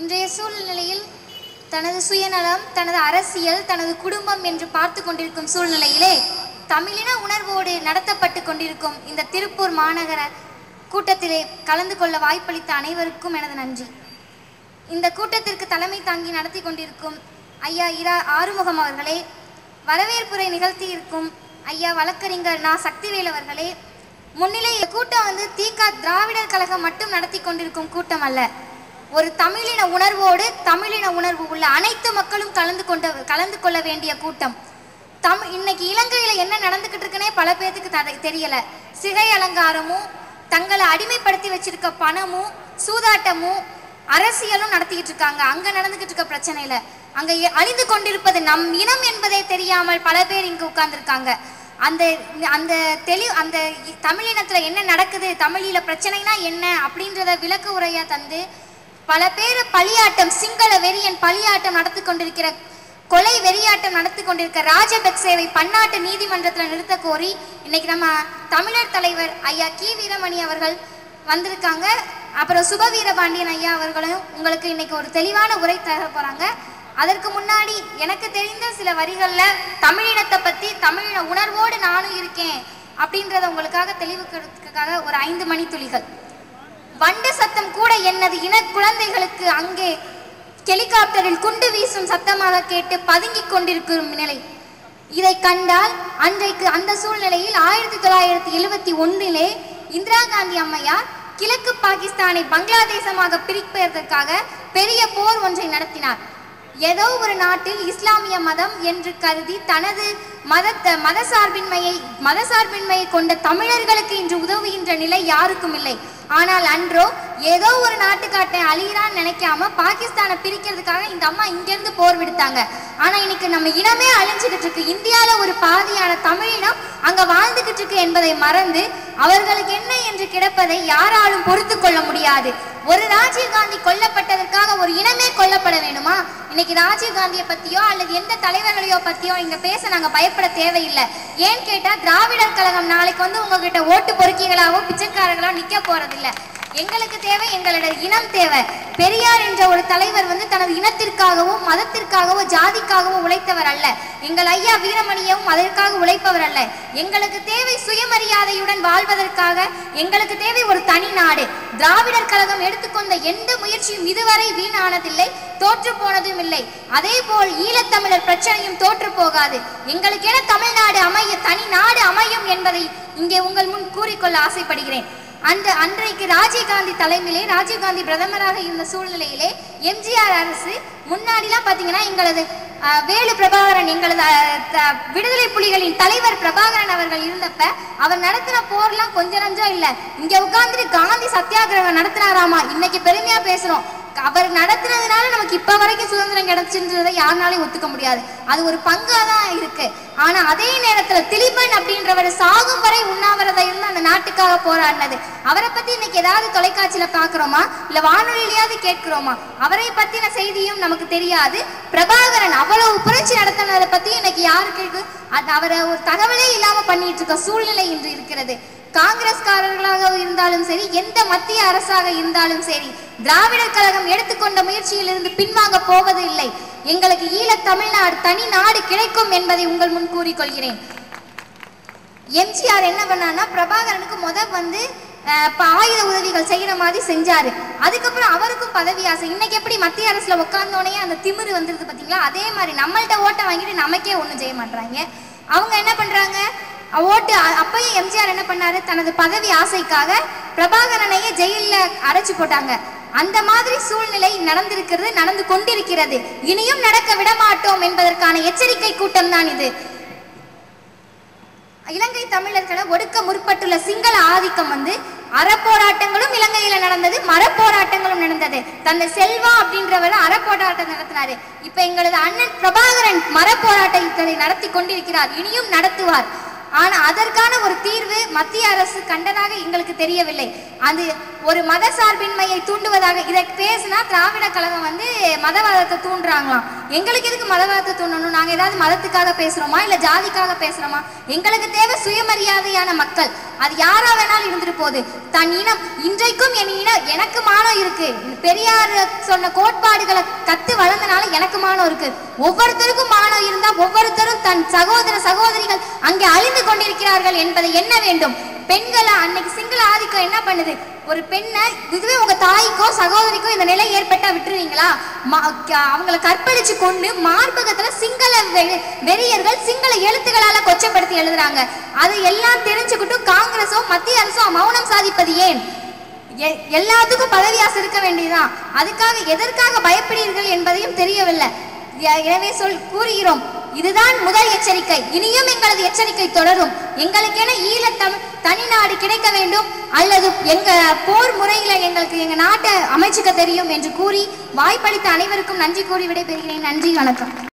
இன்றைய சூழ்நிலையில் தனது சுயநலம் தனது அரசியல் தனது குடும்பம் என்று பார்த்து கொண்டிருக்கும் சூழ்நிலையிலே தமிழின உணர்வோடு நடத்தப்பட்டு கொண்டிருக்கும் இந்த திருப்பூர் மாநகர கூட்டத்திலே கலந்து கொள்ள வாய்ப்பளித்த அனைவருக்கும் எனது நன்றி இந்த கூட்டத்திற்கு தலைமை தாங்கி நடத்தி கொண்டிருக்கும் ஐயா இரா ஆறுமுகம் அவர்களே வரவேற்புரை நிகழ்த்தி இருக்கும் ஐயா வழக்கறிஞர் நா சக்திவேல் அவர்களே முன்னிலை இந்த கூட்டம் வந்து தீகா திராவிடர் கழகம் மட்டும் நடத்தி கொண்டிருக்கும் கூட்டம் அல்ல ஒரு தமிழின உணர்வோடு தமிழின உணர்வு உள்ள அனைத்து மக்களும் கலந்து கொண்ட கலந்து கொள்ள வேண்டிய கூட்டம் தம் இன்னைக்கு இலங்கையில என்ன நடந்துகிட்டு இருக்குன்னே பல பேர்த்துக்கு தட- தெரியல சிகை அலங்காரமும் தங்களை அடிமைப்படுத்தி வச்சிருக்க பணமும் சூதாட்டமும் அரசியலும் நடத்திக்கிட்டு இருக்காங்க அங்க நடந்துகிட்டு இருக்க பிரச்சனையில அங்க எ- அழிந்து கொண்டிருப்பது நம் இனம் என்பதே தெரியாமல் பல பேர் இங்கு உட்கார்ந்திருக்காங்க அந்த அந்த தெளி அந்த இ- தமிழினத்துல என்ன நடக்குது தமிழீழ பிரச்சனைனா என்ன அப்படின்றத விளக்க உரையா தந்து பல பேர் பலியாட்டம் சிங்கள வெறியன் பலியாட்டம் நடத்தி கொண்டிருக்கிற கொலை வெறியாட்டம் நடத்தி கொண்டிருக்க ராஜபக்சேவை பன்னாட்டு நீதிமன்றத்தில் நிறுத்த கோரி இன்னைக்கு நம்ம தமிழர் தலைவர் ஐயா கி வீரமணி அவர்கள் வந்திருக்காங்க அப்புறம் சுப வீரபாண்டியன் ஐயா அவர்களும் உங்களுக்கு இன்னைக்கு ஒரு தெளிவான உரை தர போறாங்க அதற்கு முன்னாடி எனக்கு தெரிந்த சில வரிகள்ல தமிழினத்தை பத்தி தமிழின உணர்வோடு நானும் இருக்கேன் அப்படின்றத உங்களுக்காக தெளிவுக்கிறதுக்காக ஒரு ஐந்து மணி துளிகள் வண்டு சத்தம் கூட என்னது இன குழந்தைகளுக்கு அங்கே ஹெலிகாப்டரில் குண்டு வீசும் சத்தமாக கேட்டு பதுங்கிக் கொண்டிருக்கும் நிலை இதை கண்டால் அன்றைக்கு அந்த சூழ்நிலையில் ஆயிரத்தி தொள்ளாயிரத்தி எழுவத்தி ஒன்றிலே இந்திரா காந்தி அம்மையார் கிழக்கு பாகிஸ்தானை பங்களாதேசமாக பிரிப்பதற்காக பெரிய போர் ஒன்றை நடத்தினார் ஏதோ ஒரு நாட்டில் இஸ்லாமிய மதம் என்று கருதி தனது மதத்த மதசார்பின்மையை மதசார்பின்மையை கொண்ட தமிழர்களுக்கு இன்று உதவுகின்ற நிலை யாருக்கும் இல்லை ஆனால் அன்றோ ஏதோ ஒரு நாட்டுக்காட்டை அழிகிறான்னு நினைக்காம பாகிஸ்தானை பிரிக்கிறதுக்காக இந்த அம்மா இங்கிருந்து போர் விடுத்தாங்க ஆனா இன்னைக்கு நம்ம இனமே அழிஞ்சுக்கிட்டு இருக்கு இந்தியால ஒரு பாதியான தமிழினம் அங்க வாழ்ந்துகிட்டு இருக்கு என்பதை மறந்து அவர்களுக்கு என்ன என்று கிடப்பதை யாராலும் பொறுத்து கொள்ள முடியாது ஒரு ராஜீவ் காந்தி கொல்லப்பட்டதற்காக ஒரு இனமே கொல்லப்பட வேணுமா இன்னைக்கு ராஜீவ் காந்தியை பத்தியோ அல்லது எந்த தலைவர்களையோ பத்தியோ இங்க பேச நாங்க பயப்பட தேவையில்லை ஏன்னு கேட்டா திராவிடர் கழகம் நாளைக்கு வந்து உங்ககிட்ட ஓட்டு பொறுக்கிகளாவோ பிச்சைக்காரர்களோ நிக்க போறதில்ல எங்களுக்கு தேவை எங்களோட இனம் தேவை பெரியார் என்ற ஒரு தலைவர் வந்து தனது இனத்திற்காகவோ மதத்திற்காகவோ ஜாதிக்காகவோ உழைத்தவர் அல்ல எங்கள் ஐயா வீரமணியவும் அதற்காக உழைப்பவர் அல்ல எங்களுக்கு தேவை சுயமரியாதையுடன் வாழ்வதற்காக எங்களுக்கு தேவை ஒரு தனி நாடு திராவிடர் கழகம் எடுத்துக்கொண்ட எந்த முயற்சியும் இதுவரை வீணானதில்லை தோற்று போனதும் இல்லை அதே போல் ஈழத்தமிழர் பிரச்சனையும் தோற்று போகாது எங்களுக்கென தமிழ்நாடு அமைய தனி நாடு அமையும் என்பதை இங்கே உங்கள் முன் கூறிக்கொள்ள ஆசைப்படுகிறேன் அந்த அன்றைக்கு ராஜீவ்காந்தி தலைமையிலே ராஜீவ்காந்தி பிரதமராக இருந்த சூழ்நிலையிலே எம்ஜிஆர் அரசு முன்னாடிலாம் பார்த்தீங்கன்னா எங்களது அஹ், வேலு பிரபாகரன் எங்களது அஹ், த- விடுதலை புலிகளின் தலைவர் பிரபாகரன் அவர்கள் இருந்தப்ப அவர் நடத்தின போர்லாம் கொஞ்ச நஞ்சம் இல்ல இங்க உட்கார்ந்துட்டு காந்தி சத்தியாகிரகம் நடத்தினாராமா இன்னைக்கு பெருமையா பேசுறோம் அவர் நடத்துனதுனால நமக்கு இப்ப வரைக்கும் சுதந்திரம் கிடைச்சுன்றதை யாருனாலையும் ஒத்துக்க முடியாது அது ஒரு பங்கா தான் இருக்கு ஆனா அதே நேரத்துல திலீபன் அப்படின்றவர் சாகும் வரை உண்ணாவிரதம் இருந்து அந்த நாட்டுக்காக போராடினது அவரை பத்தி இன்னைக்கு ஏதாவது தொலைக்காட்சியில பாக்குறோமா இல்ல வானொலியிலயாவது கேட்கிறோமா அவரை பத்தின செய்தியும் நமக்கு தெரியாது பிரபாகரன் அவ்வளவு புரட்சி நடத்தினதை பத்தி இன்னைக்கு யாருக்கு இருக்கு அது அவரை ஒரு தகவலே இல்லாம பண்ணிட்டு இருக்க சூழ்நிலை இன்று இருக்கிறது காங்கிரஸ்காரர்களாக இருந்தாலும் சரி எந்த மத்திய அரசாக இருந்தாலும் சரி திராவிடர் கழகம் எடுத்துக்கொண்ட முயற்சியிலிருந்து பின்வாங்க போவது இல்லை எங்களுக்கு ஈழத் தமிழ்நாடு தனி நாடு கிடைக்கும் என்பதை உங்கள் முன் கூறிக்கொள்கிறேன் எம்ஜிஆர் என்ன பண்ணார்னா பிரபாகரனுக்கு முத வந்து அஹ், இப்ப ஆயுத உதவிகள் செய்யற மாதிரி செஞ்சாரு அதுக்கப்புறம் அவருக்கும் பதவி ஆசை இன்னைக்கு எப்படி மத்திய அரசுல உட்கார்ந்தோடனே அந்த திமிரு வந்துருது பாத்தீங்களா அதே மாதிரி நம்மள்ட்ட ஓட்டை வாங்கிட்டு நமக்கே ஒண்ணும் செய்ய மாட்றாங்க அவங்க என்ன பண்றாங்க அஹ், ஓட்டு அ- அப்பயும் எம்ஜிஆர் என்ன பண்ணாரு தனது பதவி ஆசைக்காக பிரபாகரனையே ஜெயில்ல அடைச்சு போட்டாங்க அந்த மாதிரி சூழ்நிலை நடந்திருக்கிறது நடந்து கொண்டிருக்கிறது இனியும் நடக்க விடமாட்டோம் என்பதற்கான எச்சரிக்கை கூட்டம் தான் இது இலங்கை தமிழர்களை ஒடுக்க முற்பட்டுள்ள சிங்கள ஆதிக்கம் வந்து அறப்போராட்டங்களும் இலங்கையில நடந்தது மரப்போராட்டங்களும் நடந்தது தந்தை செல்வா அப்படின்றவர் அறப்போராட்டம் நடத்தினாரு இப்ப எங்களது அண்ணன் பிரபாகரன் மரப்போராட்டத்தை நடத்தி கொண்டிருக்கிறார் இனியும் நடத்துவார் ஆனா அதற்கான ஒரு தீர்வு மத்திய அரசு கண்டதாக எங்களுக்கு தெரியவில்லை அது ஒரு மத சார்பின்மையை தூண்டுவதாக இதை பேசினா திராவிட கழகம் வந்து மதவாதத்தை தூண்டுறாங்களாம் எங்களுக்கு எதுக்கு மதவாதத்தை தூண்டணும் நாங்க ஏதாவது மதத்துக்காக பேசுறோமா இல்ல ஜாதிக்காக பேசுறோமா எங்களுக்கு தேவை சுயமரியாதையான மக்கள் அது யாரா வேணாலும் இருந்துட்டு போகுது தன் இனம் இன்றைக்கும் என் இனம் எனக்கு மானம் இருக்கு பெரியார் சொன்ன கோட்பாடுகளை கத்து வளர்ந்தனால எனக்கு மானம் இருக்கு ஒவ்வொருத்தருக்கும் மானம் இருந்தா ஒவ்வொருத்தரும் தன் சகோதர சகோதரிகள் அங்கே அழிந்து கொண்டிருக்கிறார்கள் என்பதை எண்ண வேண்டும் பெண்களை அன்னைக்கு சிங்கள ஆதிக்கம் என்ன பண்ணுது ஒரு பெண்ணை இதுவே உங்க தாய்க்கோ சகோதரிக்கோ இந்த நிலை ஏற்பட்டா விட்டுருவீங்களா ம- க- அவங்கள கற்பழிச்சு கொண்டு மார்பகத்துல சிங்கள வெ- வெறியர்கள் சிங்கள எழுத்துக்களால கொச்சப்படுத்தி எழுதுறாங்க அது எல்லாம் தெரிஞ்சுக்கிட்டும் காங்கிரஸும் மத்திய அரசும் மௌனம் சாதிப்பது ஏன் எ- எல்லாத்துக்கும் பதவி ஆசை இருக்க வேண்டியதுதான் அதுக்காக எதற்காக பயப்படுகிறீர்கள் என்பதையும் தெரியவில்லை எ- எனவே சொல் கூறுகிறோம் இதுதான் முதல் எச்சரிக்கை இனியும் எங்களது எச்சரிக்கை தொடரும் எங்களுக்கென ஈழத்தமிழ் தனிநாடு கிடைக்க வேண்டும் அல்லது எங்க போர் முறையில எங்களுக்கு எங்க நாட்டை அமைச்சுக்க தெரியும் என்று கூறி வாய்ப்பளித்த அனைவருக்கும் நன்றி கூறி விடைபெறுகிறேன் நன்றி வணக்கம்